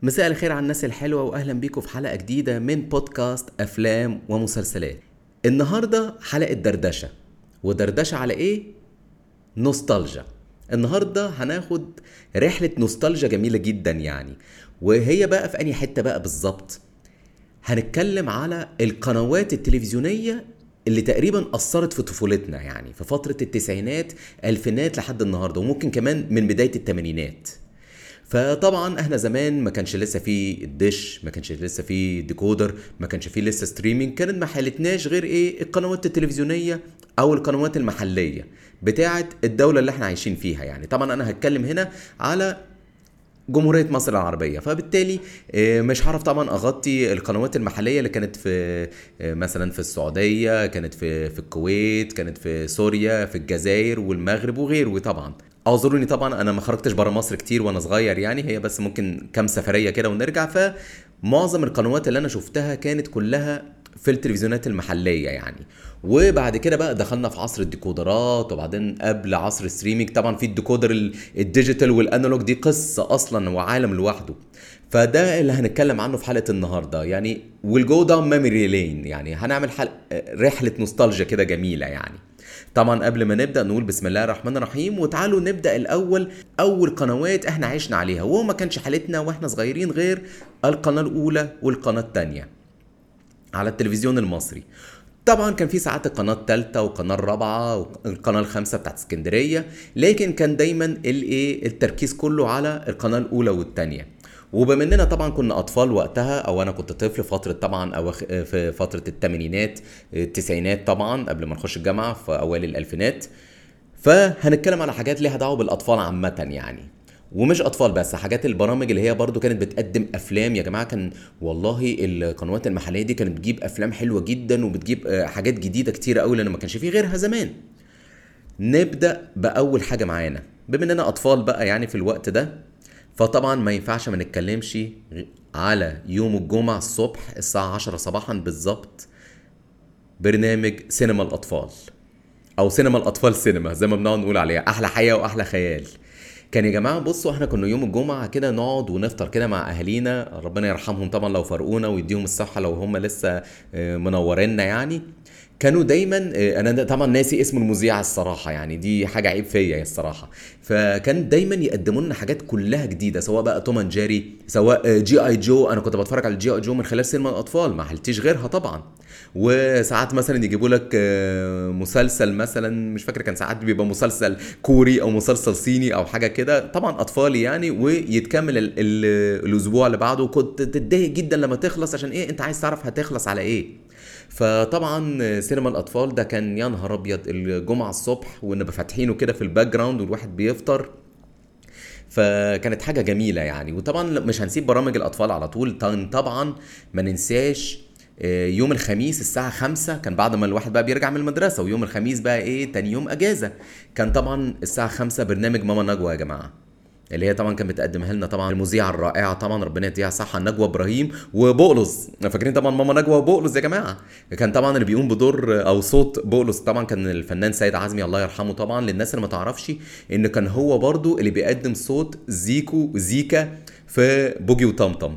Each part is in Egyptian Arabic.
مساء الخير على الناس الحلوة وأهلا بيكم في حلقة جديدة من بودكاست أفلام ومسلسلات النهاردة حلقة دردشة ودردشة على إيه؟ نوستالجيا النهاردة هناخد رحلة نوستالجيا جميلة جدا يعني وهي بقى في أنهي حتة بقى بالظبط هنتكلم على القنوات التلفزيونية اللي تقريبا أثرت في طفولتنا يعني في فترة التسعينات ألفينات لحد النهاردة وممكن كمان من بداية التمانينات فطبعا احنا زمان ما كانش لسه في الدش ما كانش لسه في ديكودر ما كانش في لسه ستريمينج كانت ما حالتناش غير ايه القنوات التلفزيونيه او القنوات المحليه بتاعه الدوله اللي احنا عايشين فيها يعني طبعا انا هتكلم هنا على جمهورية مصر العربية فبالتالي آه، مش هعرف طبعا اغطي القنوات المحلية اللي كانت في آه، مثلا في السعودية كانت في في الكويت كانت في سوريا في الجزائر والمغرب وغيره طبعا اعذروني طبعا انا ما خرجتش بره مصر كتير وانا صغير يعني هي بس ممكن كام سفرية كده ونرجع فمعظم القنوات اللي انا شفتها كانت كلها في التلفزيونات المحليه يعني وبعد كده بقى دخلنا في عصر الديكودرات وبعدين قبل عصر الستريمينج طبعا في الديكودر ال- الديجيتال والانالوج دي قصه اصلا وعالم لوحده فده اللي هنتكلم عنه في حلقه النهارده يعني ويل جو داون ميموري لين يعني هنعمل حلقه رحله نوستالجيا كده جميله يعني طبعا قبل ما نبدا نقول بسم الله الرحمن الرحيم وتعالوا نبدا الاول اول قنوات احنا عشنا عليها وهو ما كانش حالتنا واحنا صغيرين غير القناه الاولى والقناه الثانيه على التلفزيون المصري طبعا كان في ساعات القناه الثالثه والقناه الرابعه والقناه الخامسه بتاعت اسكندريه لكن كان دايما الايه التركيز كله على القناه الاولى والثانيه وبما اننا طبعا كنا اطفال وقتها او انا كنت طفل فتره طبعا أو في فتره الثمانينات التسعينات طبعا قبل ما نخش الجامعه في اوائل الالفينات فهنتكلم على حاجات ليها دعوه بالاطفال عامه يعني ومش اطفال بس حاجات البرامج اللي هي برضو كانت بتقدم افلام يا جماعه كان والله القنوات المحليه دي كانت بتجيب افلام حلوه جدا وبتجيب آه، حاجات جديده كتيره قوي لان ما كانش فيه غيرها زمان نبدا باول حاجه معانا بما اننا اطفال بقى يعني في الوقت ده فطبعا ما ينفعش ما نتكلمش غ- على يوم الجمعه الصبح الساعه 10 صباحا بالظبط برنامج سينما الاطفال او سينما الاطفال سينما زي ما بنقعد نقول عليها احلى حياه واحلى خيال كان يا جماعه بصوا احنا كنا يوم الجمعه كده نقعد ونفطر كده مع اهالينا ربنا يرحمهم طبعا لو فارقونا ويديهم الصحه لو هم لسه آه، منورينا يعني كانوا دايما آه، انا دا- طبعا ناسي اسم المذيع الصراحه يعني دي حاجه عيب فيا الصراحه فكان دايما يقدموا لنا حاجات كلها جديده سواء بقى توم اند جيري سواء آه، جي اي جو انا كنت بتفرج على جي اي جو من خلال سينما الاطفال ما حلتيش غيرها طبعا وساعات مثلا يجيبوا لك آه، مسلسل مثلا مش فاكر كان ساعات بيبقى مسلسل كوري او مسلسل صيني او حاجه كده طبعا اطفالي يعني ويتكمل ال ال الاسبوع اللي بعده كنت تتضايق جدا لما تخلص عشان ايه انت عايز تعرف هتخلص على ايه فطبعا سينما الاطفال ده كان يا نهار ابيض الجمعه الصبح ونبقى فاتحينه كده في الباك جراوند والواحد بيفطر فكانت حاجه جميله يعني وطبعا مش هنسيب برامج الاطفال على طول طن- طبعا ما ننساش آه، يوم الخميس الساعة خمسة كان بعد ما الواحد بقى بيرجع من المدرسة ويوم الخميس بقى ايه تاني يوم اجازة كان طبعا الساعة خمسة برنامج ماما نجوى يا جماعة اللي هي طبعا كانت بتقدمها لنا طبعا المذيعة الرائعة طبعا ربنا يديها صحة نجوى ابراهيم وبقلص فاكرين طبعا ماما نجوى وبقلص يا جماعة كان طبعا اللي بيقوم بدور او صوت بقلص طبعا كان الفنان سيد عزمي الله يرحمه طبعا للناس اللي ما تعرفش ان كان هو برضو اللي بيقدم صوت زيكو زيكا في بوجي وطمطم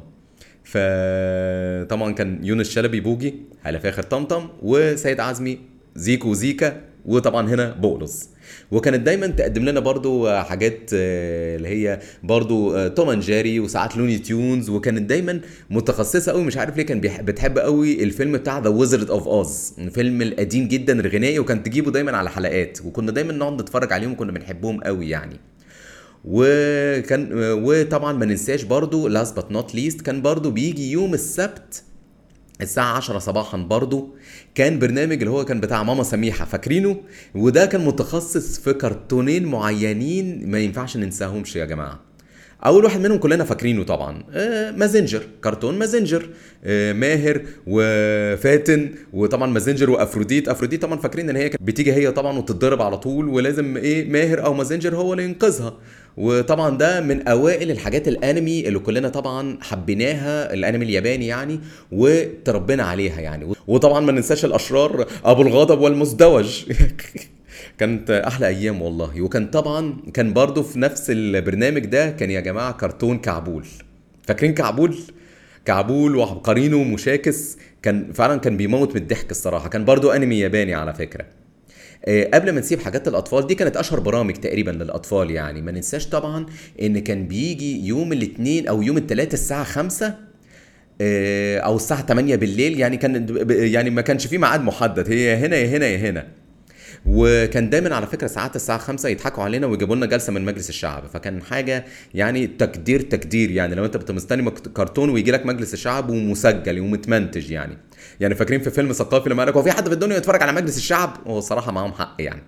فطبعا كان يونس شلبي بوجي هلا فاخر طمطم وسيد عزمي زيكو وزيكا وطبعا هنا بقلص وكانت دايما تقدم لنا برضو حاجات آه، اللي هي برضو آه، توم اند جيري وساعات لوني تيونز وكانت دايما متخصصه قوي مش عارف ليه كان بيح- بتحب قوي الفيلم بتاع ذا ويزرد اوف اوز الفيلم القديم جدا الغنائي وكانت تجيبه دايما على حلقات وكنا دايما نقعد نتفرج عليهم وكنا بنحبهم قوي يعني وكان وطبعا ما ننساش برضو لاست بات نوت ليست كان برضو بيجي يوم السبت الساعة 10 صباحا برضو كان برنامج اللي هو كان بتاع ماما سميحة فاكرينه وده كان متخصص في كرتونين معينين ما ينفعش ننساهمش يا جماعة اول واحد منهم كلنا فاكرينه طبعا آه مازنجر كرتون مازنجر آه ماهر وفاتن وطبعا مازنجر وافروديت افروديت طبعا فاكرين ان هي كانت بتيجي هي طبعا وتتضرب على طول ولازم ايه ماهر او مازنجر هو اللي ينقذها وطبعا ده من اوائل الحاجات الانمي اللي كلنا طبعا حبيناها الانمي الياباني يعني وتربينا عليها يعني وطبعا ما ننساش الاشرار ابو الغضب والمزدوج كانت احلى ايام والله وكان طبعا كان برضو في نفس البرنامج ده كان يا جماعه كرتون كعبول فاكرين كعبول كعبول وعبقرينو ومشاكس كان فعلا كان بيموت من الضحك الصراحه كان برضو انمي ياباني على فكره آه، قبل ما نسيب حاجات الاطفال دي كانت اشهر برامج تقريبا للاطفال يعني ما ننساش طبعا ان كان بيجي يوم الاثنين او يوم الثلاثاء الساعه 5 آه، او الساعه 8 بالليل يعني كان يعني ما كانش في ميعاد محدد هي هنا يا هنا يا هنا وكان دايما على فكره ساعات الساعه 5 يضحكوا علينا ويجيبوا لنا جلسه من مجلس الشعب فكان حاجه يعني تقدير تقدير يعني لو انت مستني كرتون ويجي لك مجلس الشعب ومسجل ومتمنتج يعني يعني فاكرين في فيلم ثقافي لما قال لك هو في حد في الدنيا يتفرج على مجلس الشعب هو الصراحه معاهم حق يعني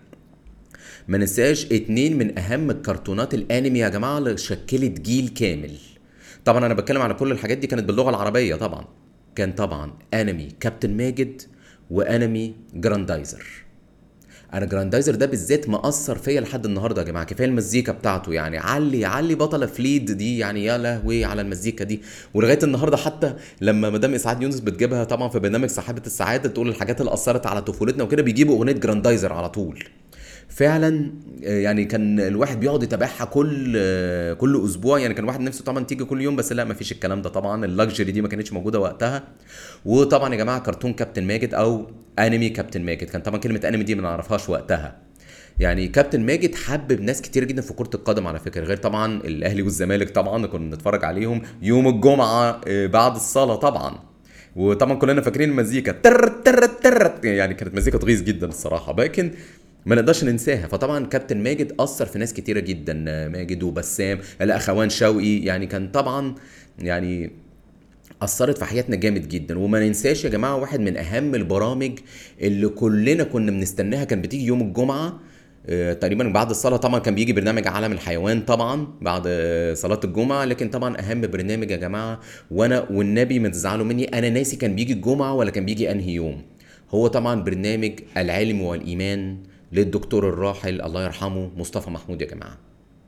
ما ننساش اتنين من اهم الكرتونات الانمي يا جماعه اللي شكلت جيل كامل طبعا انا بتكلم على كل الحاجات دي كانت باللغه العربيه طبعا كان طبعا انمي كابتن ماجد وانمي جراندايزر انا جراندايزر ده بالذات مأثر فيا لحد النهارده يا جماعه كفايه المزيكا بتاعته يعني علي علي بطله فليد دي يعني يا لهوي على المزيكا دي ولغايه النهارده حتى لما مدام اسعاد يونس بتجيبها طبعا في برنامج صاحبه السعاده تقول الحاجات اللي اثرت على طفولتنا وكده بيجيبوا اغنيه جراندايزر على طول فعلا آه، يعني كان الواحد بيقعد يتابعها كل آه، كل اسبوع يعني كان الواحد نفسه طبعا تيجي كل يوم بس لا ما فيش الكلام ده طبعا اللكجري دي ما كانتش موجوده وقتها وطبعا يا جماعه كرتون كابتن ماجد او انمي كابتن ماجد كان طبعا كلمه انمي دي ما نعرفهاش وقتها يعني كابتن ماجد حبب ناس كتير جدا في كره القدم على فكره غير طبعا الاهلي والزمالك طبعا كنا بنتفرج عليهم يوم الجمعه آه، بعد الصلاه طبعا وطبعا كلنا فاكرين المزيكا تر تر تر يعني كانت مزيكا تغيظ جدا الصراحه لكن ما نقدرش ننساها فطبعا كابتن ماجد اثر في ناس كتيره جدا ماجد وبسام الاخوان شوقي يعني كان طبعا يعني اثرت في حياتنا جامد جدا وما ننساش يا جماعه واحد من اهم البرامج اللي كلنا كنا بنستناها كان بتيجي يوم الجمعه آه، تقريبا بعد الصلاه طبعا كان بيجي برنامج عالم الحيوان طبعا بعد صلاه الجمعه لكن طبعا اهم برنامج يا جماعه وانا والنبي ما تزعلوا مني انا ناسي كان بيجي الجمعه ولا كان بيجي انهي يوم هو طبعا برنامج العلم والايمان للدكتور الراحل الله يرحمه مصطفى محمود يا جماعه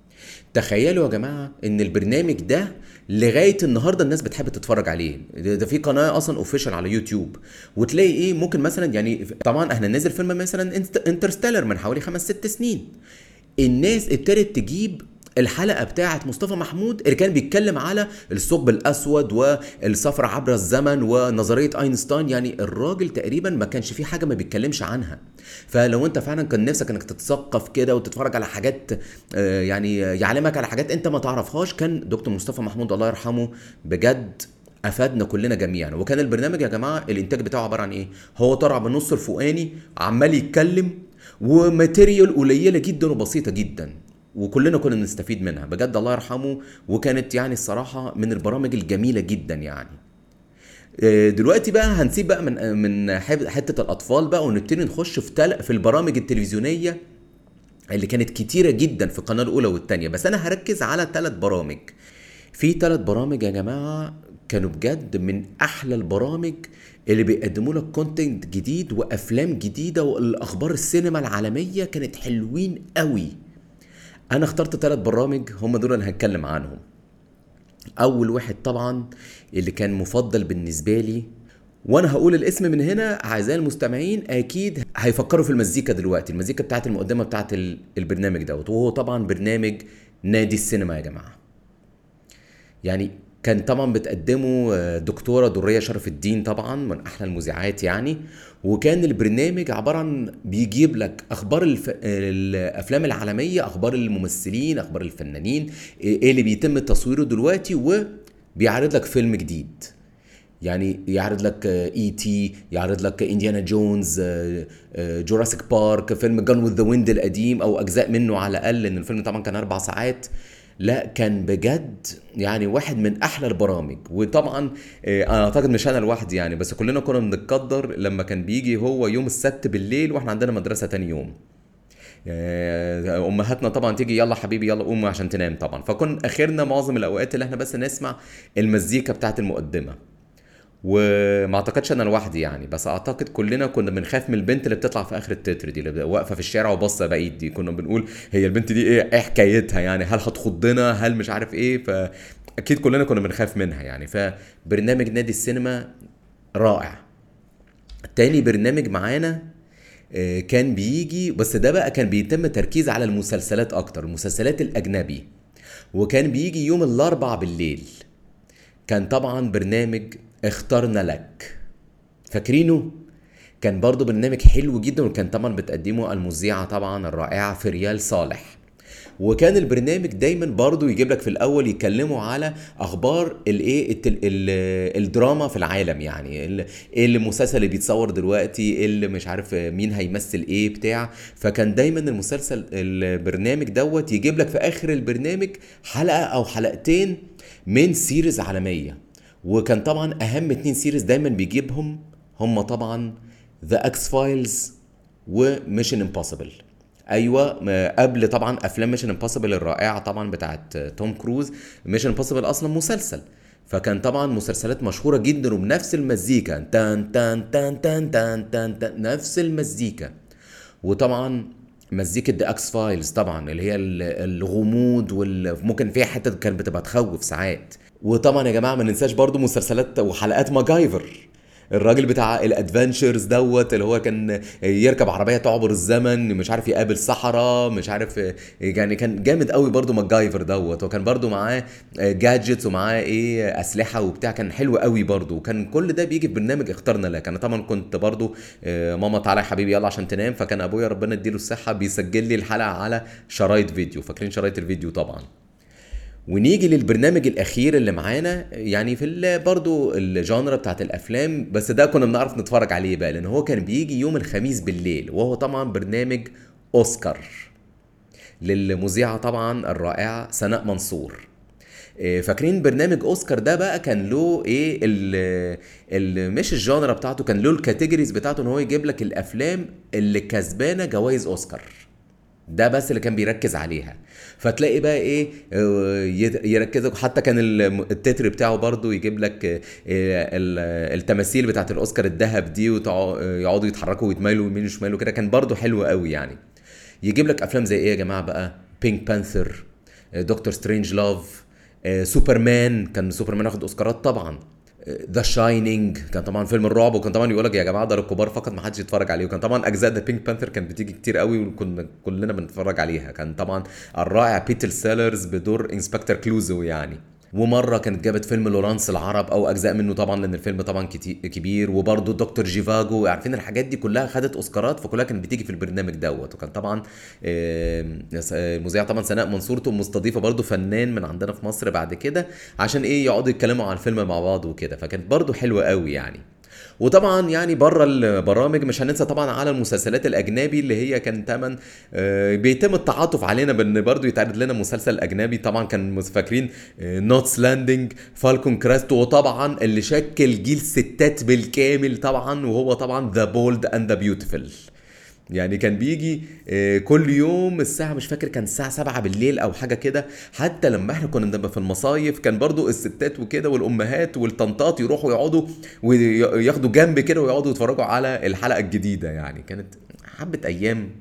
تخيلوا يا جماعه ان البرنامج ده لغايه النهارده الناس بتحب تتفرج عليه ده في قناه اصلا اوفيشال على يوتيوب وتلاقي ايه ممكن مثلا يعني طبعا احنا نزل فيلم مثلا انترستيلر من حوالي خمس ست سنين الناس ابتدت تجيب الحلقه بتاعه مصطفى محمود اللي كان بيتكلم على الثقب الاسود والسفر عبر الزمن ونظريه اينشتاين يعني الراجل تقريبا ما كانش فيه حاجه ما بيتكلمش عنها فلو انت فعلا كان نفسك انك تتثقف كده وتتفرج على حاجات آه، يعني يعلمك على حاجات انت ما تعرفهاش كان دكتور مصطفى محمود الله يرحمه بجد افادنا كلنا جميعا وكان البرنامج يا جماعه الانتاج بتاعه عباره عن ايه هو طلع بالنص الفوقاني عمال يتكلم وماتيريال قليله جدا وبسيطه جدا وكلنا كنا نستفيد منها بجد الله يرحمه وكانت يعني الصراحه من البرامج الجميله جدا يعني آه، دلوقتي بقى هنسيب بقى من من حته الاطفال بقى ونبتدي نخش في تل... في البرامج التلفزيونيه اللي كانت كتيره جدا في القناه الاولى والثانيه بس انا هركز على ثلاث برامج في ثلاث برامج يا جماعه كانوا بجد من احلى البرامج اللي بيقدموا لك كونتنت جديد وافلام جديده والاخبار السينما العالميه كانت حلوين قوي انا اخترت ثلاث برامج هم دول اللي هنتكلم عنهم اول واحد طبعا اللي كان مفضل بالنسبه لي وانا هقول الاسم من هنا اعزائي المستمعين اكيد هيفكروا في المزيكا دلوقتي المزيكا بتاعت المقدمه بتاعت البرنامج دوت وهو طبعا برنامج نادي السينما يا جماعه يعني كان طبعا بتقدمه آه، دكتوره دريه شرف الدين طبعا من احلى المذيعات يعني وكان البرنامج عباره عن بيجيب لك اخبار الف... الافلام العالميه اخبار الممثلين اخبار الفنانين ايه اللي بيتم تصويره دلوقتي وبيعرض لك فيلم جديد يعني يعرض لك اي تي يعرض لك انديانا جونز جوراسيك بارك فيلم جان وذ ذا ويند القديم او اجزاء منه على الاقل لان الفيلم طبعا كان اربع ساعات لا كان بجد يعني واحد من احلى البرامج وطبعا آه، انا اعتقد مش انا لوحدي يعني بس كلنا كنا بنتقدر لما كان بيجي هو يوم السبت بالليل واحنا عندنا مدرسه تاني يوم آه، امهاتنا طبعا تيجي يلا حبيبي يلا قوم عشان تنام طبعا فكن اخرنا معظم الاوقات اللي احنا بس نسمع المزيكا بتاعت المقدمه وما اعتقدش انا لوحدي يعني بس اعتقد كلنا كنا بنخاف من البنت اللي بتطلع في اخر التتر دي اللي واقفه في الشارع وباصه بعيد دي كنا بنقول هي البنت دي ايه ايه حكايتها يعني هل هتخضنا هل مش عارف ايه فاكيد كلنا كنا بنخاف منها يعني فبرنامج نادي السينما رائع تاني برنامج معانا آه، كان بيجي بس ده بقى كان بيتم تركيز على المسلسلات اكتر المسلسلات الاجنبي وكان بيجي يوم الاربع بالليل كان طبعا برنامج اخترنا لك فاكرينه كان برضو برنامج حلو جدا وكان طبعا بتقدمه المذيعة طبعا الرائعة فريال صالح وكان البرنامج دايما برضو يجيب لك في الاول يتكلموا على اخبار الايه التل- ال- الدراما في العالم يعني ال- ايه المسلسل اللي بيتصور دلوقتي ايه اللي مش عارف مين هيمثل ايه بتاع فكان دايما المسلسل البرنامج دوت يجيب لك في اخر البرنامج حلقه او حلقتين من سيريز عالميه وكان طبعا اهم اتنين سيريز دايما بيجيبهم هم طبعا ذا اكس فايلز وميشن امبوسيبل ايوه م- قبل طبعا افلام ميشن امبوسيبل الرائعه طبعا بتاعت توم كروز ميشن امبوسيبل اصلا مسلسل فكان طبعا مسلسلات مشهوره جدا وبنفس المزيكا تان تان تان تان تان تان, تان نفس المزيكا وطبعا مزيكة ذا اكس فايلز طبعا اللي هي ال- الغموض وممكن فيها حتة كانت بتبقى تخوف ساعات وطبعا يا جماعة ما ننساش برضو مسلسلات وحلقات ماجايفر الراجل بتاع الادفنتشرز دوت اللي هو كان يركب عربيه تعبر الزمن مش عارف يقابل صحراء مش عارف يعني كان جامد قوي برضو ماجايفر دوت وكان برضو معاه جادجتس ومعاه ايه اسلحه وبتاع كان حلو قوي برضو وكان كل ده بيجي في برنامج اخترنا لك انا طبعا كنت برضو آه، ماما تعالى يا حبيبي يلا عشان تنام فكان ابويا ربنا يديله الصحه بيسجل لي الحلقه على شرايط فيديو فاكرين شرايط الفيديو طبعا ونيجي للبرنامج الاخير اللي معانا يعني في ال- برضو الجانرا بتاعت الافلام بس ده كنا بنعرف نتفرج عليه بقى لان هو كان بيجي يوم الخميس بالليل وهو طبعا برنامج اوسكار للمذيعه طبعا الرائعه سناء منصور إيه، فاكرين برنامج اوسكار ده بقى كان له ايه ال ال مش الجانرا بتاعته كان له الكاتيجوريز بتاعته ان هو يجيب لك الافلام اللي كسبانه جوائز اوسكار ده بس اللي كان بيركز عليها فتلاقي بقى ايه آه، يد- يركزوا حتى كان الم- التتر بتاعه برضو يجيب لك آه، ال- التماثيل بتاعت الاوسكار الذهب دي ويقعدوا يتحركوا ويتميلوا يمين وشمال وكده كان برضو حلو قوي يعني يجيب لك افلام زي ايه يا جماعه بقى بينك بانثر دكتور سترينج لاف سوبرمان كان سوبرمان واخد اوسكارات طبعا ذا شاينينج كان طبعا فيلم الرعب وكان طبعا يقول لك يا جماعه ده للكبار فقط ما حدش يتفرج عليه وكان طبعا اجزاء ذا بينك بانثر كانت بتيجي كتير قوي وكنا كلنا بنتفرج عليها كان طبعا الرائع بيتر سيلرز بدور انسبكتور كلوزو يعني ومره كانت جابت فيلم لورانس العرب او اجزاء منه طبعا لان الفيلم طبعا كتي- كبير وبرده دكتور جيفاجو عارفين الحاجات دي كلها خدت اوسكارات فكلها كانت بتيجي في البرنامج دوت وكان طبعا آم، المذيعه طبعا سناء منصور تقوم مستضيفه برده فنان من عندنا في مصر بعد كده عشان ايه يقعدوا يتكلموا عن الفيلم مع بعض وكده فكانت برده حلوه قوي يعني وطبعا يعني بره البرامج مش هننسى طبعا على المسلسلات الاجنبي اللي هي كان تمن آه، بيتم التعاطف علينا بان برضو يتعرض لنا مسلسل اجنبي طبعا كان مس- فاكرين نوتس لاندنج فالكون كراست وطبعا اللي شكل جيل ستات بالكامل طبعا وهو طبعا ذا بولد اند ذا بيوتيفul يعني كان بيجي آه، كل يوم الساعة مش فاكر كان الساعة سبعة بالليل أو حاجة كده حتى لما احنا كنا بنبقى في المصايف كان برضو الستات وكده والأمهات والطنطات يروحوا يقعدوا وياخدوا جنب كده ويقعدوا يتفرجوا على الحلقة الجديدة يعني كانت حبة أيام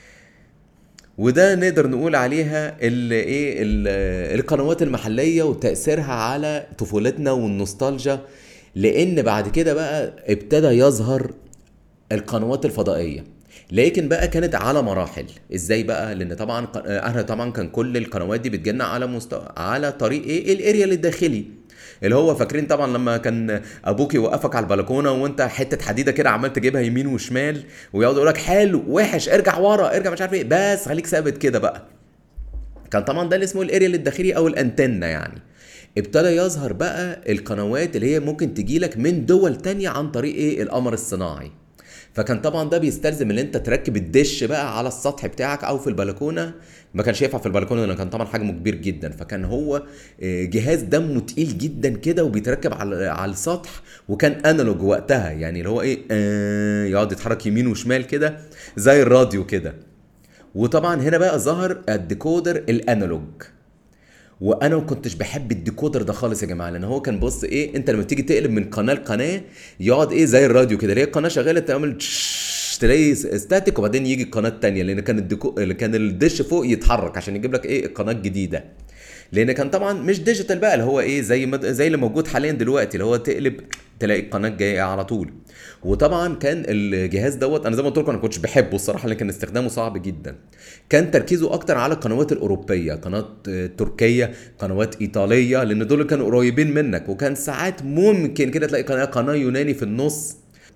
وده نقدر نقول عليها ال ايه ال- القنوات المحليه وتاثيرها على طفولتنا والنوستالجيا لان بعد كده بقى ابتدى يظهر القنوات الفضائيه لكن بقى كانت على مراحل ازاي بقى لان طبعا ق- احنا طبعا كان كل القنوات دي بتجينا على مست... على طريق ايه الاريال الداخلي اللي هو فاكرين طبعا لما كان ابوك يوقفك على البلكونه وانت حته حديده كده عمال تجيبها يمين وشمال ويقعد يقول لك حلو وحش ارجع ورا ارجع مش عارف ايه بس خليك ثابت كده بقى كان طبعا ده اللي اسمه الاريال الداخلي او الانتنه يعني ابتدى يظهر بقى القنوات اللي هي ممكن تجيلك من دول تانية عن طريق ايه القمر الصناعي فكان طبعا ده بيستلزم ان انت تركب الدش بقى على السطح بتاعك او في البلكونه ما كانش ينفع في البلكونه لان كان طبعا حجمه كبير جدا فكان هو آه، جهاز دمه تقيل جدا كده وبيتركب على على السطح وكان انالوج وقتها يعني اللي هو ايه آه، يقعد يتحرك يمين وشمال كده زي الراديو كده وطبعا هنا بقى ظهر الديكودر الانالوج وانا ما كنتش بحب الديكودر ده خالص يا جماعه لان هو كان بص ايه انت لما تيجي تقلب من قناه لقناه يقعد ايه زي الراديو كده اللي هي القناه شغاله تعمل تش- تلاقي ستاتيك وبعدين يجي القناه التانية لان كان الديكو... كان الدش فوق يتحرك عشان يجيب لك ايه القناه الجديده لان كان طبعا مش ديجيتال بقى اللي هو ايه زي ما زي اللي موجود حاليا دلوقتي اللي هو تقلب تلاقي القناه جايه على طول وطبعا كان الجهاز دوت انا زي ما قلت لكم انا كنتش بحبه الصراحه لكن استخدامه صعب جدا كان تركيزه اكتر على القنوات الاوروبيه قناه تركيه قنوات ايطاليه لان دول كانوا قريبين منك وكان ساعات ممكن كده تلاقي قناه قناه يوناني في النص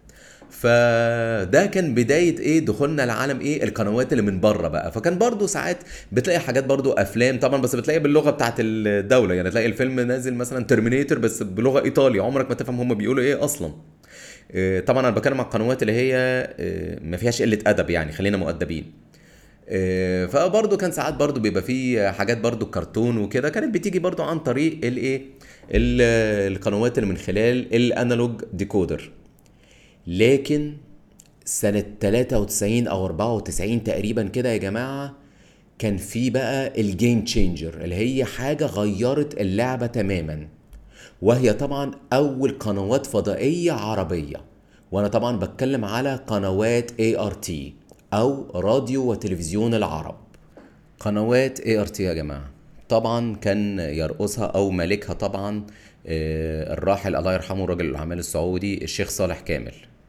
فده كان بدايه ايه دخولنا لعالم ايه القنوات اللي من بره بقى فكان برضو ساعات بتلاقي حاجات برضو افلام طبعا بس بتلاقي باللغه بتاعت الدوله يعني تلاقي الفيلم نازل مثلا ترمينيتور بس بلغه ايطالي عمرك ما تفهم هم بيقولوا ايه اصلا طبعا انا بتكلم على القنوات اللي هي ما فيهاش قله ادب يعني خلينا مؤدبين فبرضه كان ساعات برضه بيبقى فيه حاجات برضه كرتون وكده كانت بتيجي برضه عن طريق الايه القنوات اللي من خلال الانالوج ديكودر لكن سنة 93 أو 94 تقريبا كده يا جماعة كان في بقى الجيم تشينجر اللي هي حاجة غيرت اللعبة تماما وهي طبعا أول قنوات فضائية عربية وأنا طبعا بتكلم على قنوات ART أو راديو وتلفزيون العرب قنوات ART يا جماعة طبعا كان يرقصها أو مالكها طبعا الراحل الله يرحمه رجل الأعمال السعودي الشيخ صالح كامل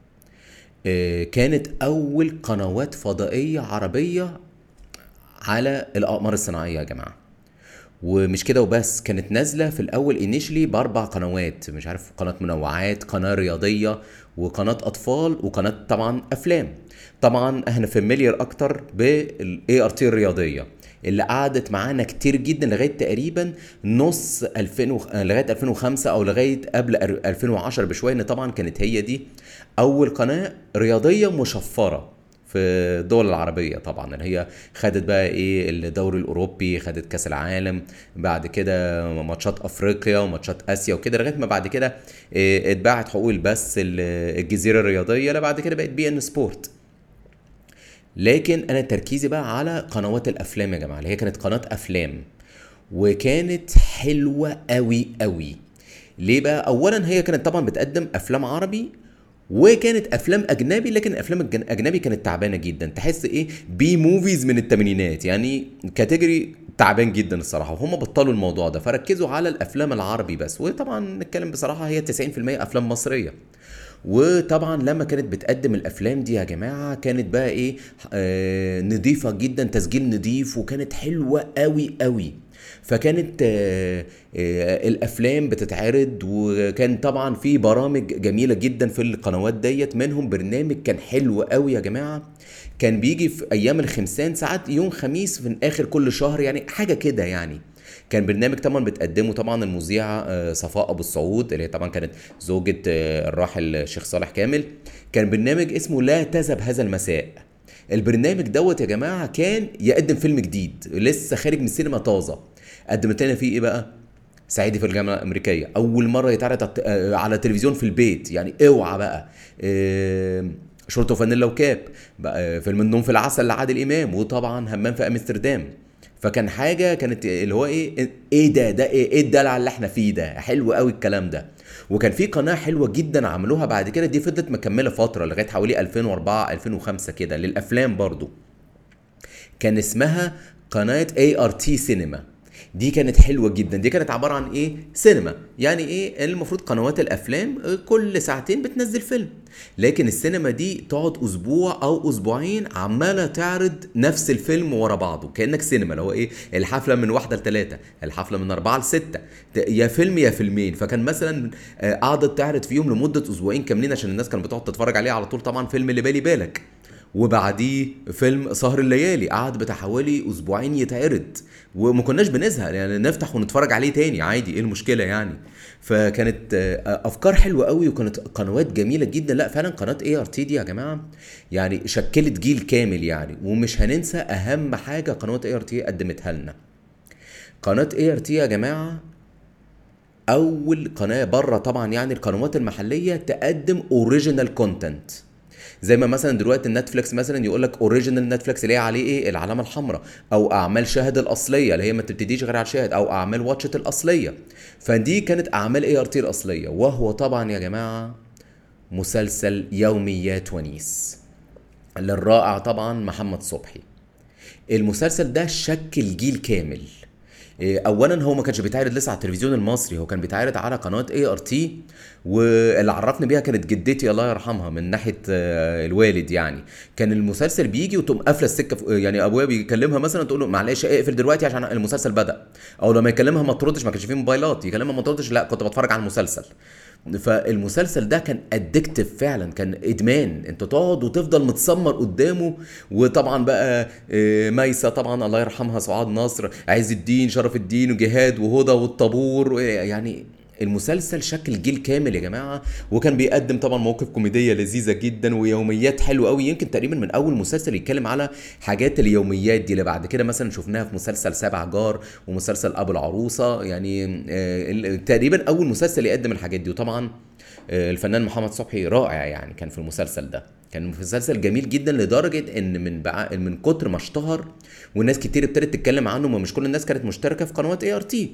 كانت أول قنوات فضائية عربية على الأقمار الصناعية يا جماعة ومش كده وبس كانت نازلة في الأول انيشلي بأربع قنوات مش عارف قناة منوعات قناة رياضية وقناة أطفال وقناة طبعا أفلام طبعا احنا فاميليار أكتر بالاي ار تي الرياضية اللي قعدت معانا كتير جدا لغايه تقريبا نص 2000 و... لغايه 2005 او لغايه قبل 2010 بشويه ان طبعا كانت هي دي اول قناه رياضيه مشفره في الدول العربية طبعا اللي هي خدت بقى ايه الدوري الاوروبي خدت كاس العالم بعد كده ماتشات افريقيا وماتشات اسيا وكده لغايه ما بعد كده إيه اتباعت حقوق البث الجزيره الرياضيه لا بعد كده بقت بي ان سبورت لكن انا تركيزي بقى على قنوات الافلام يا جماعه اللي هي كانت قناه افلام وكانت حلوه قوي قوي ليه بقى اولا هي كانت طبعا بتقدم افلام عربي وكانت افلام اجنبي لكن الافلام الاجنبي كانت تعبانه جدا تحس ايه بي موفيز من الثمانينات يعني كاتيجوري تعبان جدا الصراحه وهم بطلوا الموضوع ده فركزوا على الافلام العربي بس وطبعا نتكلم بصراحه هي 90% افلام مصريه وطبعا لما كانت بتقدم الافلام دي يا جماعه كانت بقى ايه آه نضيفه جدا تسجيل نضيف وكانت حلوه قوي قوي فكانت آه آه الافلام بتتعرض وكان طبعا في برامج جميله جدا في القنوات ديت منهم برنامج كان حلو قوي يا جماعه كان بيجي في ايام الخمسان ساعات يوم خميس في اخر كل شهر يعني حاجه كده يعني كان برنامج طبعا بتقدمه طبعا المذيعه صفاء ابو السعود اللي هي طبعا كانت زوجة الراحل الشيخ صالح كامل كان برنامج اسمه لا تذهب هذا المساء البرنامج دوت يا جماعه كان يقدم فيلم جديد لسه خارج من السينما طازه قدمت لنا فيه ايه بقى صعيدي في الجامعه الامريكيه اول مره يتعرض على تلفزيون في البيت يعني اوعى بقى شورت وفانيلا وكاب بقى فيلم النوم في العسل لعادل امام وطبعا همام في امستردام فكان حاجه كانت اللي هو ايه ايه ده ده ايه, إيه الدلع اللي احنا فيه ده حلو قوي الكلام ده وكان في قناه حلوه جدا عملوها بعد كده دي فضلت مكمله فتره لغايه حوالي 2004 2005 كده للافلام برضو كان اسمها قناه اي ار تي سينما دي كانت حلوه جدا دي كانت عباره عن ايه سينما يعني ايه المفروض قنوات الافلام كل ساعتين بتنزل فيلم لكن السينما دي تقعد اسبوع او اسبوعين عماله تعرض نفس الفيلم ورا بعضه كانك سينما اللي هو ايه الحفله من واحده لثلاثه الحفله من اربعه لسته يا فيلم يا فيلمين فكان مثلا قعدت تعرض فيهم لمده اسبوعين كاملين عشان الناس كانت بتقعد تتفرج عليه على طول طبعا فيلم اللي بالي بالك وبعديه فيلم سهر الليالي قعد بتاع حوالي اسبوعين يتعرض وما كناش بنزهق يعني نفتح ونتفرج عليه تاني عادي ايه المشكله يعني فكانت افكار حلوه قوي وكانت قنوات جميله جدا لا فعلا قناه اي ار تي دي يا جماعه يعني شكلت جيل كامل يعني ومش هننسى اهم حاجه قناه اي ار تي قدمتها لنا قناه اي ار تي يا جماعه اول قناه بره طبعا يعني القنوات المحليه تقدم اوريجينال كونتنت زي ما مثلا دلوقتي النتفليكس مثلا يقول لك اوريجينال نتفليكس اللي هي عليه ايه العلامه الحمراء او اعمال شاهد الاصليه اللي هي ما تبتديش غير على شاهد او اعمال واتشت الاصليه فدي كانت اعمال اي ار تي الاصليه وهو طبعا يا جماعه مسلسل يوميات ونيس للرائع طبعا محمد صبحي المسلسل ده شكل جيل كامل إيه، اولا هو ما كانش بيتعرض لسه على التلفزيون المصري هو كان بيتعرض على قناه اي ار تي واللي عرفني بيها كانت جدتي الله يرحمها من ناحيه آه، الوالد يعني كان المسلسل بيجي وتقوم قافله السكه في- يعني ابويا بيكلمها مثلا تقول له معلش اقفل دلوقتي عشان المسلسل بدا او لما يكلمها ما تردش ما كانش فيه موبايلات يكلمها ما تردش لا كنت بتفرج على المسلسل فالمسلسل ده كان ادكتيف فعلا كان ادمان انت تقعد وتفضل متسمر قدامه وطبعا بقى آه، ميسه طبعا الله يرحمها سعاد نصر عز الدين شرف الدين وجهاد وهدى والطابور يعني المسلسل شكل جيل كامل يا جماعه وكان بيقدم طبعا مواقف كوميديه لذيذه جدا ويوميات حلوه قوي يمكن تقريبا من اول مسلسل يتكلم على حاجات اليوميات دي اللي بعد كده مثلا شفناها في مسلسل سبع جار ومسلسل ابو العروسه يعني آه، ال- تقريبا اول مسلسل يقدم الحاجات دي وطبعا آه، الفنان محمد صبحي رائع يعني كان في المسلسل ده كان مسلسل جميل جدا لدرجه ان من بع... من كتر ما اشتهر والناس كتير ابتدت تتكلم عنه ما مش كل الناس كانت مشتركه في قنوات اي ار تي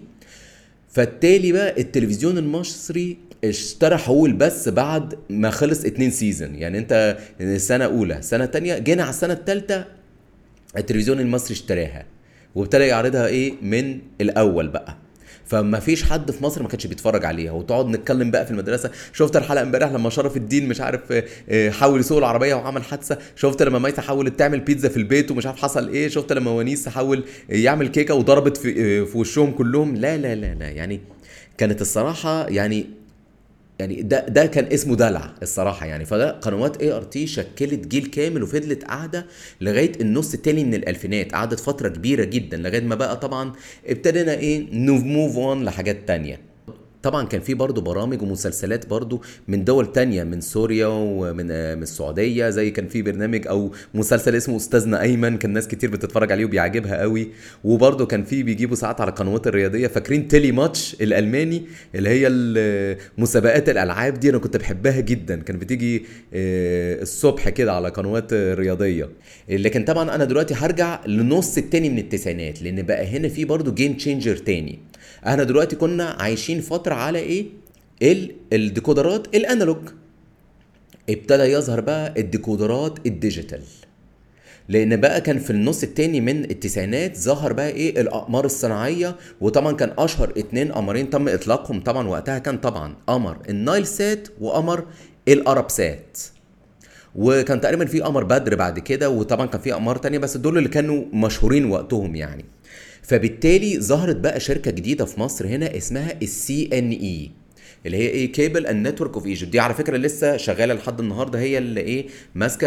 فالتالي بقى التلفزيون المصري اشترى حقوق البث بعد ما خلص اتنين سيزون يعني انت سنه اولى سنه تانية جينا على السنه التالتة التلفزيون المصري اشتراها وابتدى يعرضها ايه من الاول بقى فما فيش حد في مصر ما كانش بيتفرج عليها وتقعد نتكلم بقى في المدرسه شفت الحلقه امبارح لما شرف الدين مش عارف آه، آه، حاول يسوق العربيه وعمل حادثه شفت لما ميسه حاولت تعمل بيتزا في البيت ومش عارف حصل ايه شفت لما ونيس حاول يعمل كيكه وضربت في آه، في وشهم كلهم لا لا لا لا يعني كانت الصراحه يعني يعني ده ده كان اسمه دلع الصراحه يعني فده قنوات اي ار تي شكلت جيل كامل وفضلت قاعده لغايه النص التاني من الالفينات قعدت فتره كبيره جدا لغايه ما بقى طبعا ابتدينا ايه نوف اون لحاجات تانية طبعا كان في برضه برامج ومسلسلات برضه من دول تانية من سوريا ومن آه، من السعودية زي كان في برنامج او مسلسل اسمه استاذنا ايمن كان ناس كتير بتتفرج عليه وبيعجبها قوي وبرضه كان في بيجيبوا ساعات على القنوات الرياضية فاكرين تيلي ماتش الالماني اللي هي ال- مسابقات الالعاب دي انا كنت بحبها جدا كان بتيجي آه، الصبح كده على قنوات رياضية لكن طبعا انا دلوقتي هرجع لنص التاني من التسعينات لان بقى هنا في برضه جيم تشينجر تاني احنا دلوقتي كنا عايشين فتره على ايه ال- الديكودرات الانالوج ابتدى يظهر بقى الديكودرات الديجيتال لان بقى كان في النص التاني من التسعينات ظهر بقى ايه الاقمار الصناعيه وطبعا كان اشهر اتنين قمرين تم اطلاقهم طبعا وقتها كان طبعا قمر النايل سات وقمر الارب سات وكان تقريبا في قمر بدر بعد كده وطبعا كان في اقمار تانية بس دول اللي كانوا مشهورين وقتهم يعني فبالتالي ظهرت بقى شركه جديده في مصر هنا اسمها السي ان اي اللي هي ايه كيبل اند نتورك اوف ايجيبت دي على فكره لسه شغاله لحد النهارده هي اللي ايه ماسكه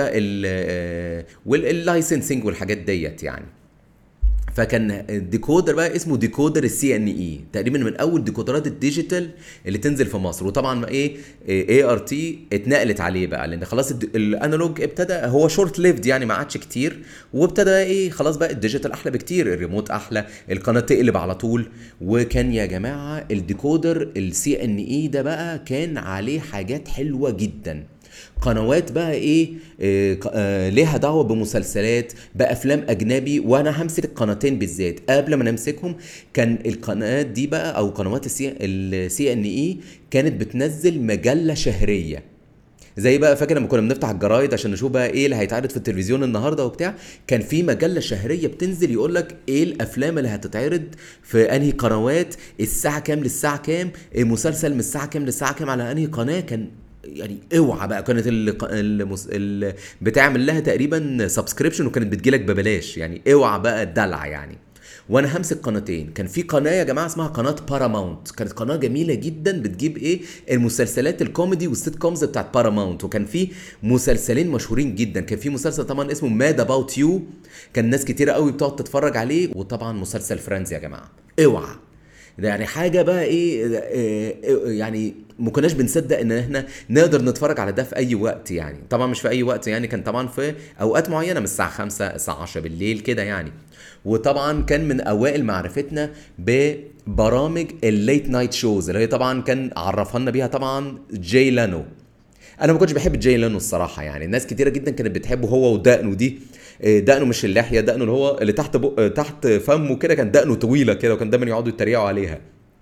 اللايسنسنج والحاجات ديت يعني فكان الديكودر بقى اسمه ديكودر السي ان اي تقريبا من اول ديكودرات الديجيتال اللي تنزل في مصر وطبعا ايه اي ار تي اتنقلت عليه بقى لان خلاص الد- الانالوج ابتدى هو شورت ليفد يعني ما عادش كتير وابتدى ايه خلاص بقى الديجيتال احلى بكتير الريموت احلى القناه تقلب على طول وكان يا جماعه الديكودر السي ان اي ده بقى كان عليه حاجات حلوه جدا قنوات بقى ايه آه ق- آه ليها دعوه بمسلسلات بافلام اجنبي وانا همسك القناتين بالذات قبل ما نمسكهم كان القنوات دي بقى او قنوات السي ان اي كانت بتنزل مجله شهريه زي بقى فاكر لما كنا بنفتح الجرايد عشان نشوف بقى ايه اللي هيتعرض في التلفزيون النهارده وبتاع كان في مجله شهريه بتنزل يقول لك ايه الافلام اللي هتتعرض في انهي قنوات الساعه كام للساعه كام مسلسل من الساعه كام للساعه كام على انهي قناه كان يعني اوعى بقى كانت ال... المس... ال... بتعمل لها تقريبا سبسكريبشن وكانت بتجيلك ببلاش يعني اوعى بقى الدلع يعني وانا همسك قناتين كان في قناه يا جماعه اسمها قناه باراماونت كانت قناه جميله جدا بتجيب ايه المسلسلات الكوميدي والسيت كومز بتاعت باراماونت وكان في مسلسلين مشهورين جدا كان في مسلسل طبعا اسمه ماد اباوت يو كان ناس كتيره قوي بتقعد تتفرج عليه وطبعا مسلسل فريندز يا جماعه اوعى ده يعني حاجه بقى ايه آه، آه، يعني ما كناش بنصدق ان احنا نقدر نتفرج على ده في اي وقت يعني طبعا مش في اي وقت يعني كان طبعا في اوقات معينه من الساعه 5 الساعه 10 بالليل كده يعني وطبعا كان من اوائل معرفتنا ببرامج الليت نايت شوز اللي هي طبعا كان عرفها لنا بيها طبعا جاي لانو انا ما كنتش بحب جاي لانو الصراحه يعني الناس كتيره جدا كانت بتحبه هو ودقنه دي آه، دقنه مش اللحيه دقنه اللي هو اللي تحت بق... تحت فمه كده كان دقنه طويله كده وكان دايما يقعدوا يتريقوا عليها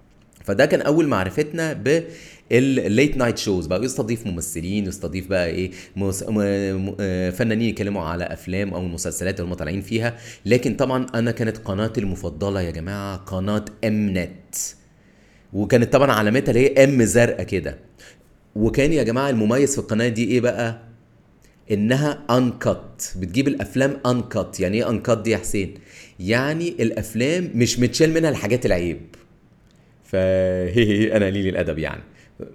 فده كان اول معرفتنا بالليت نايت شوز بقى يستضيف ممثلين يستضيف بقى ايه مس... م... م... آه، فنانين يتكلموا على افلام او المسلسلات اللي هم طالعين فيها لكن طبعا انا كانت قناتي المفضله يا جماعه قناه ام نت وكانت طبعا علامتها اللي هي ام زرقاء كده وكان يا جماعه المميز في القناه دي ايه بقى انها انكت بتجيب الافلام انكت يعني ايه انكت دي يا حسين يعني الافلام مش متشال منها الحاجات العيب فهي انا قليل الادب يعني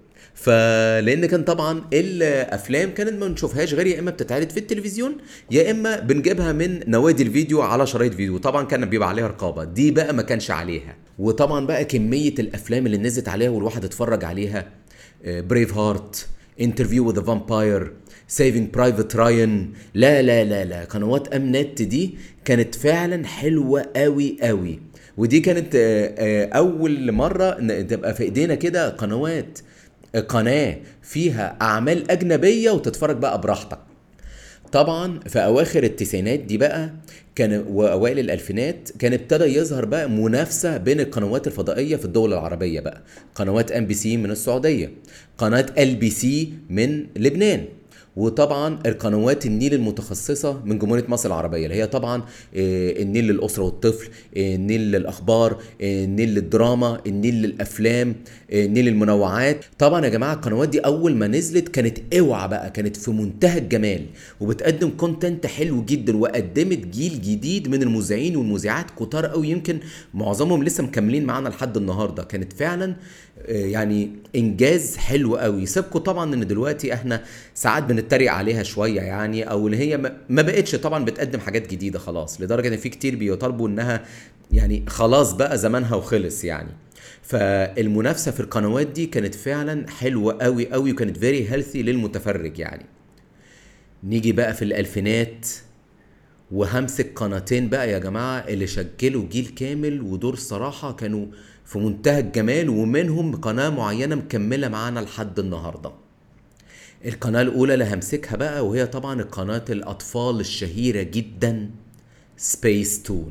فلان كان طبعا الافلام كانت ما بنشوفهاش غير يا اما بتتعرض في التلفزيون يا اما بنجيبها من نوادي الفيديو على شرايط فيديو طبعا كان بيبقى عليها رقابه دي بقى ما كانش عليها وطبعا بقى كميه الافلام اللي نزلت عليها والواحد اتفرج عليها بريف هارت انترفيو وذ فامباير سيفنج برايفت رايان لا لا لا لا قنوات ام نت دي كانت فعلا حلوه قوي قوي ودي كانت آه، آه، اول مره إن تبقى في ايدينا كده قنوات قناه فيها اعمال اجنبيه وتتفرج بقى براحتك طبعا في اواخر التسعينات دي بقى كان واوائل الالفينات كان ابتدى يظهر بقى منافسه بين القنوات الفضائيه في الدول العربيه بقى قنوات ام بي سي من السعوديه قناه ال بي سي من لبنان وطبعا القنوات النيل المتخصصة من جمهورية مصر العربية اللي هي طبعا آه، النيل للأسرة والطفل آه، النيل للأخبار آه، النيل للدراما النيل للأفلام آه، النيل للمنوعات طبعا يا جماعة القنوات دي أول ما نزلت كانت اوعى بقى كانت في منتهى الجمال وبتقدم كونتنت حلو جدا وقدمت جيل جديد من المذيعين والمذيعات كتار قوي يمكن معظمهم لسه مكملين معانا لحد النهارده كانت فعلا آه، يعني انجاز حلو قوي سيبكم طبعا ان دلوقتي احنا ساعات بنتريق عليها شويه يعني او اللي هي ما- ما بقتش طبعا بتقدم حاجات جديده خلاص لدرجه ان في كتير بيطالبوا انها يعني خلاص بقى زمانها وخلص يعني فالمنافسه في القنوات دي كانت فعلا حلوه قوي قوي وكانت فيري هيلثي للمتفرج يعني نيجي بقى في الالفينات وهمسك قناتين بقى يا جماعة اللي شكلوا جيل كامل ودول الصراحة كانوا في منتهى الجمال ومنهم قناة معينة مكملة معانا لحد النهاردة القناة الأولى اللي همسكها بقى وهي طبعا قناة الأطفال الشهيرة جدا سبيس تون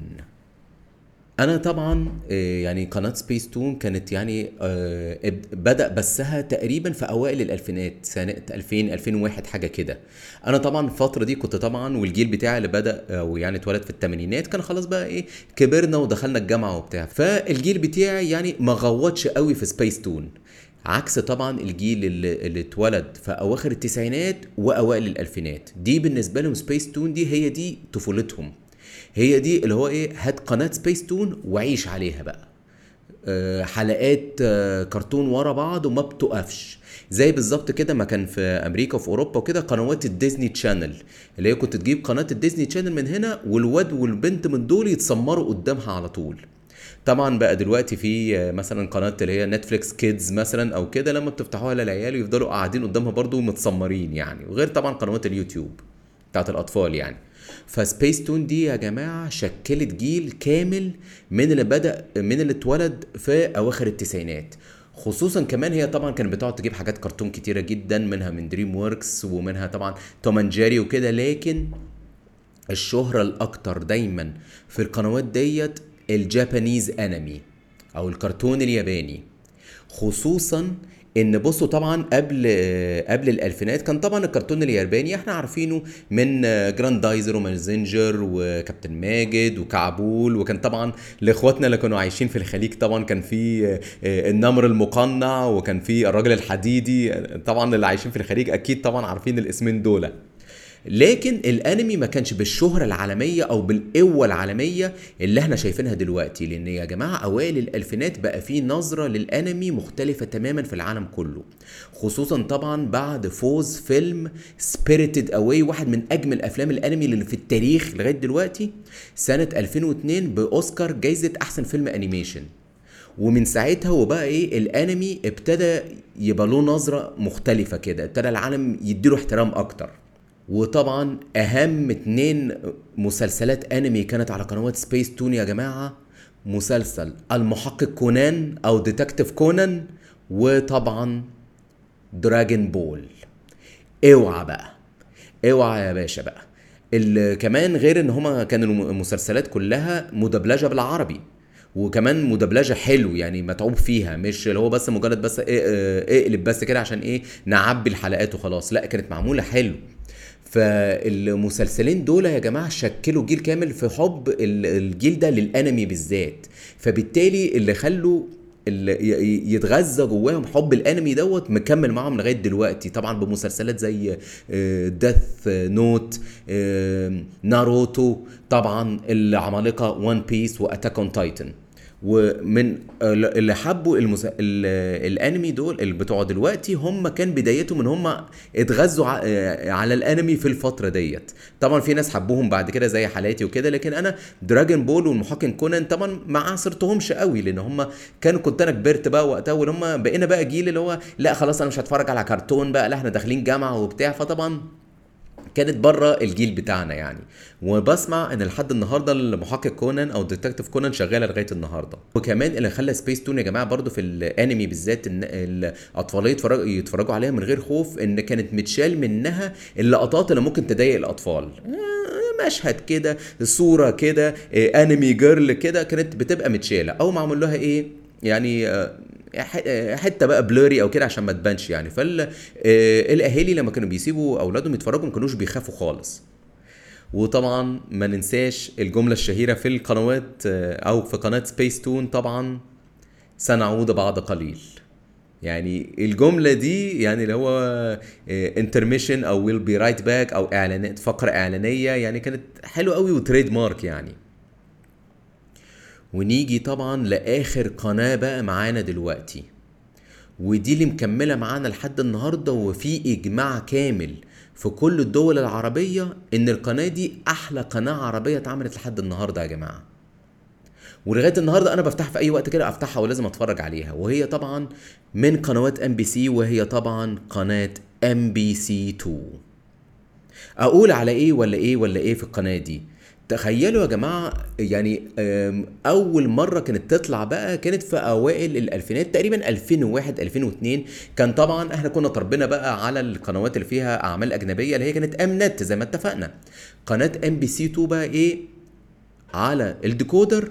انا طبعا آه، يعني قناه سبيس تون كانت يعني آه، اب- بدا بثها تقريبا في اوائل الالفينات سنه 2000 2001 حاجه كده انا طبعا الفتره دي كنت طبعا والجيل بتاعي اللي بدا او يعني اتولد في الثمانينات كان خلاص بقى ايه كبرنا ودخلنا الجامعه وبتاع فالجيل بتاعي يعني ما غوطش قوي في سبيس تون عكس طبعا الجيل اللي, اللي اتولد في اواخر التسعينات واوائل الالفينات دي بالنسبه لهم سبيس تون دي هي دي طفولتهم هي دي اللي هو ايه هات قناه سبيس تون وعيش عليها بقى آه، حلقات آه، كرتون ورا بعض وما بتقفش زي بالظبط كده ما كان في امريكا وفي اوروبا وكده قنوات الديزني تشانل اللي هي كنت تجيب قناه الديزني تشانل من هنا والواد والبنت من دول يتسمروا قدامها على طول طبعا بقى دلوقتي في آه، مثلا قناه اللي هي نتفليكس كيدز مثلا او كده لما بتفتحوها للعيال ويفضلوا قاعدين قدامها برضو متسمرين يعني وغير طبعا قنوات اليوتيوب بتاعت الاطفال يعني فسبيس تون دي يا جماعه شكلت جيل كامل من اللي بدا من اللي اتولد في اواخر التسعينات خصوصا كمان هي طبعا كانت بتقعد تجيب حاجات كرتون كتيره جدا منها من دريم ووركس ومنها طبعا توم اند جيري وكده لكن الشهرة الأكتر دايما في القنوات ديت الجابانيز انمي أو الكرتون الياباني خصوصا ان بصوا طبعا قبل قبل الالفينات كان طبعا الكرتون الياباني احنا عارفينه من جراندايزر ومازنجر وكابتن ماجد وكعبول وكان طبعا لاخواتنا اللي كانوا عايشين في الخليج طبعا كان في النمر المقنع وكان في الراجل الحديدي طبعا اللي عايشين في الخليج اكيد طبعا عارفين الاسمين دول لكن الانمي ما كانش بالشهرة العالمية او بالقوة العالمية اللي احنا شايفينها دلوقتي لان يا جماعة اوائل الالفينات بقى في نظرة للانمي مختلفة تماما في العالم كله خصوصا طبعا بعد فوز فيلم سبيريتد اواي واحد من اجمل افلام الانمي اللي في التاريخ لغاية دلوقتي سنة 2002 باوسكار جايزة احسن فيلم انيميشن ومن ساعتها وبقى ايه الانمي ابتدى يبقى له نظرة مختلفة كده ابتدى العالم يديله احترام اكتر وطبعا اهم اتنين مسلسلات انمي كانت على قنوات سبيس تون يا جماعه مسلسل المحقق كونان او ديتكتيف كونان وطبعا دراجون بول اوعى بقى اوعى يا باشا بقى ال- كمان غير ان هما كانوا المسلسلات كلها مدبلجه بالعربي وكمان مدبلجه حلو يعني متعوب فيها مش اللي هو بس مجرد بس إيه- إيه- اقلب بس كده عشان ايه نعبي الحلقات وخلاص لا كانت معموله حلو فالمسلسلين دول يا جماعه شكلوا جيل كامل في حب ال- الجيل ده للانمي بالذات فبالتالي اللي خلوا اللي ي- يتغذى جواهم حب الانمي دوت مكمل معاهم لغايه دلوقتي طبعا بمسلسلات زي ديث نوت ناروتو طبعا العمالقه وان بيس واتاك اون تايتن ومن اللي حبوا المس... ال... الانمي دول اللي بتوع دلوقتي هم كان بدايتهم ان هم اتغذوا ع... على الانمي في الفتره ديت طبعا في ناس حبوهم بعد كده زي حالاتي وكده لكن انا دراجون بول والمحقق كونان طبعا ما عاصرتهمش قوي لان هم كانوا كنت انا كبرت بقى وقتها واللي هم بقينا بقى جيل اللي هو لا خلاص انا مش هتفرج على كرتون بقى لا احنا داخلين جامعه وبتاع فطبعا كانت بره الجيل بتاعنا يعني وبسمع ان لحد النهارده المحقق كونان او ديتكتيف كونان شغاله لغايه النهارده وكمان اللي خلى سبيس تون يا جماعه برضو في الانمي بالذات ان الاطفال يتفرجوا يتفرجوا عليها من غير خوف ان كانت متشال منها اللقطات اللي ممكن تضايق الاطفال آه، مشهد كده صوره كده آه، انمي جيرل كده كانت بتبقى متشاله او معمول لها ايه يعني آه، ح- حته بقى بلوري او كده عشان ما تبانش يعني فالاهالي لما كانوا بيسيبوا اولادهم يتفرجوا ما كانوش بيخافوا خالص وطبعا ما ننساش الجمله الشهيره في القنوات آه، او في قناه سبيس تون طبعا سنعود بعد قليل يعني الجمله دي يعني اللي هو انترميشن او ويل بي رايت باك او اعلانات فقره اعلانيه يعني كانت حلوه قوي وتريد مارك يعني ونيجي طبعا لاخر قناه بقى معانا دلوقتي ودي اللي مكمله معانا لحد النهارده وفي اجماع كامل في كل الدول العربيه ان القناه دي احلى قناه عربيه اتعملت لحد النهارده يا جماعه ولغايه النهارده انا بفتح في اي وقت كده افتحها ولازم اتفرج عليها وهي طبعا من قنوات ام بي سي وهي طبعا قناه ام بي سي 2 اقول على ايه ولا ايه ولا ايه في القناه دي تخيلوا يا جماعه يعني أم، اول مره كانت تطلع بقى كانت في اوائل الالفينات تقريبا 2001 2002 كان طبعا احنا كنا طربنا بقى على القنوات اللي فيها اعمال اجنبيه اللي هي كانت ام نت زي ما اتفقنا قناه ام بي سي 2 بقى ايه على الديكودر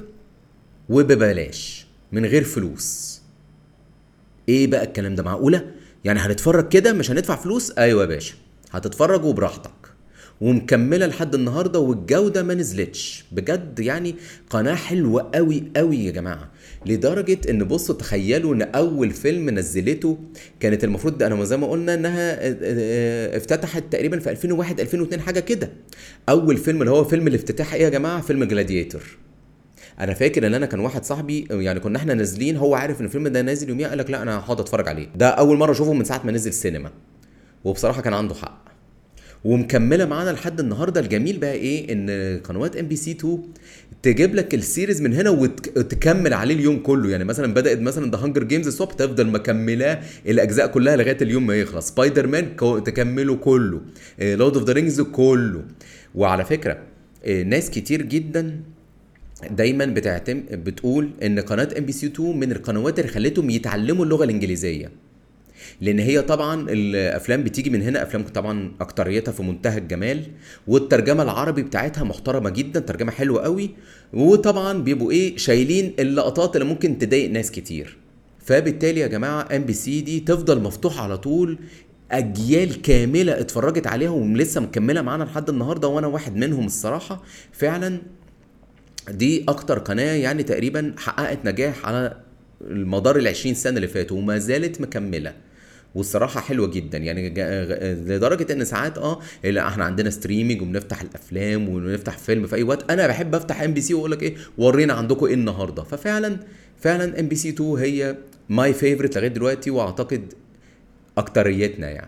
وببلاش من غير فلوس ايه بقى الكلام ده معقوله يعني هنتفرج كده مش هندفع فلوس ايوه يا باشا هتتفرج وبراحتك ومكمله لحد النهارده والجوده ما نزلتش بجد يعني قناه حلوه قوي قوي يا جماعه لدرجه ان بصوا تخيلوا ان اول فيلم نزلته كانت المفروض انا زي ما قلنا انها اه، اه، افتتحت تقريبا في 2001 2002 حاجه كده اول فيلم اللي هو فيلم الافتتاح ايه يا جماعه فيلم جلاديتور انا فاكر ان انا كان واحد صاحبي يعني كنا احنا نازلين هو عارف ان الفيلم ده نازل يوميها قال لك لا انا هقعد اتفرج عليه ده اول مره اشوفه من ساعه ما نزل السينما وبصراحه كان عنده حق ومكمله معانا لحد النهارده الجميل بقى ايه ان قنوات ام بي سي 2 تجيب لك السيريز من هنا وت- وتكمل عليه اليوم كله يعني مثلا بدات مثلا ذا هانجر جيمز الصبح تفضل مكملاه الاجزاء كلها لغايه اليوم ما يخلص سبايدر مان كو- تكمله كله لورد اوف ذا رينجز كله وعلى فكره آه، ناس كتير جدا دايما بتعتم بتقول ان قناه ام بي سي 2 من القنوات اللي خلتهم يتعلموا اللغه الانجليزيه لان هي طبعا الافلام بتيجي من هنا افلام طبعا اكتريتها في منتهى الجمال والترجمه العربي بتاعتها محترمه جدا ترجمه حلوه قوي وطبعا بيبقوا ايه شايلين اللقطات اللي ممكن تضايق ناس كتير فبالتالي يا جماعه ام بي سي دي تفضل مفتوحه على طول اجيال كامله اتفرجت عليها ولسه مكمله معانا لحد النهارده وانا واحد منهم الصراحه فعلا دي اكتر قناه يعني تقريبا حققت نجاح على المدار ال 20 سنه اللي فاتوا وما زالت مكمله والصراحه حلوه جدا يعني جا- لدرجه ان ساعات اه لا احنا عندنا ستريمنج وبنفتح الافلام ونفتح فيلم في اي وقت انا بحب افتح ام بي سي واقول لك ايه ورينا عندكم ايه النهارده ففعلا فعلا ام بي سي 2 هي ماي فيفورت لغايه دلوقتي واعتقد اكتريتنا يعني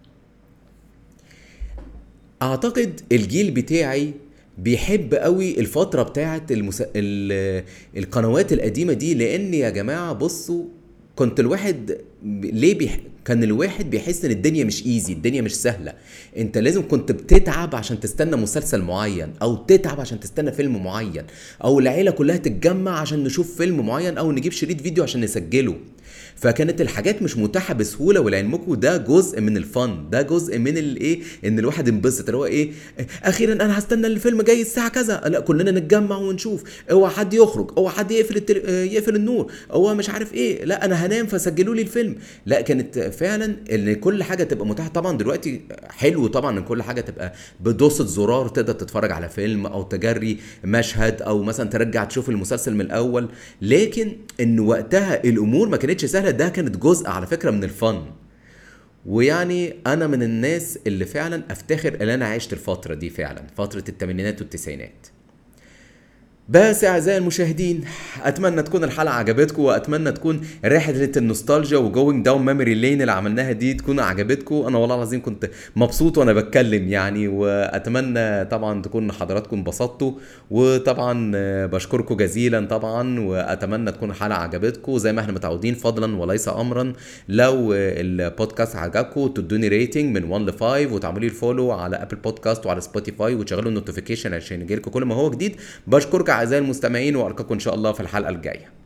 اعتقد الجيل بتاعي بيحب قوي الفتره بتاعت المس... ال... القنوات القديمه دي لان يا جماعه بصوا كنت الواحد ب- ليه بيح... كان الواحد بيحس ان الدنيا مش ايزي الدنيا مش سهله انت لازم كنت بتتعب عشان تستنى مسلسل معين او تتعب عشان تستنى فيلم معين او العيله كلها تتجمع عشان نشوف فيلم معين او نجيب شريط فيديو عشان نسجله فكانت الحاجات مش متاحه بسهوله ولعلمكم ده جزء من الفن ده جزء من الايه ان الواحد ينبسط اللي هو ايه اخيرا انا هستنى الفيلم جاي الساعه كذا لا كلنا نتجمع ونشوف اوعى حد يخرج اوعى حد يقفل التل... يقفل النور هو مش عارف ايه لا انا هنام فسجلوا لي الفيلم لا كانت فعلا ان كل حاجه تبقى متاحه طبعا دلوقتي حلو طبعا ان كل حاجه تبقى بدوسه زرار تقدر تتفرج على فيلم او تجري مشهد او مثلا ترجع تشوف المسلسل من الاول لكن ان وقتها الامور ما كانتش سهله ده كانت جزء على فكره من الفن ويعني انا من الناس اللي فعلا افتخر ان انا عشت الفتره دي فعلا فتره الثمانينات والتسعينات بس يا اعزائي المشاهدين اتمنى تكون الحلقه عجبتكم واتمنى تكون رحله النوستالجيا وجوينج داون ميموري لين اللي عملناها دي تكون عجبتكم انا والله العظيم كنت مبسوط وانا بتكلم يعني واتمنى طبعا تكون حضراتكم انبسطتوا وطبعا بشكركم جزيلا طبعا واتمنى تكون الحلقه عجبتكم زي ما احنا متعودين فضلا وليس امرا لو البودكاست عجبكم تدوني ريتنج من 1 ل 5 وتعملوا لي فولو على ابل بودكاست وعلى سبوتيفاي وتشغلوا النوتيفيكيشن عشان يجيلكم كل ما هو جديد بشكركم اعزائي المستمعين والقاكم ان شاء الله في الحلقه الجايه